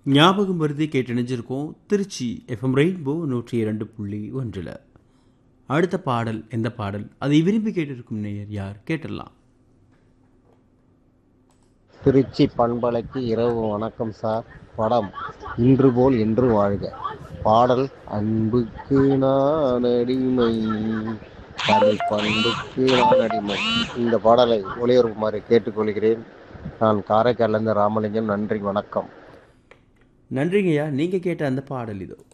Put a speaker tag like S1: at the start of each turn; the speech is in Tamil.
S1: ஞாபகம் வருதி கேட்டணிஞ்சிருக்கோம் திருச்சி எஃப்எம் ரெயின்போ நூற்றி இரண்டு புள்ளி ஒன்றில் அடுத்த பாடல் எந்த பாடல் அதை விரும்பி கேட்டிருக்கும் நேயர் யார் கேட்டுடலாம்
S2: திருச்சி பண்பலைக்கு இரவு வணக்கம் சார் படம் இன்று போல் என்று வாழ்க பாடல் அன்புக்கு நான் அடிமை தமிழ் பண்புக்கு நான் அடிமை இந்த பாடலை ஒளிபரப்புமாறு கேட்டுக்கொள்கிறேன் நான் காரைக்காலிலிருந்து ராமலிங்கம் நன்றி வணக்கம்
S1: நன்றிங்கய்யா நீங்கள் கேட்ட அந்த பாடல் இதோ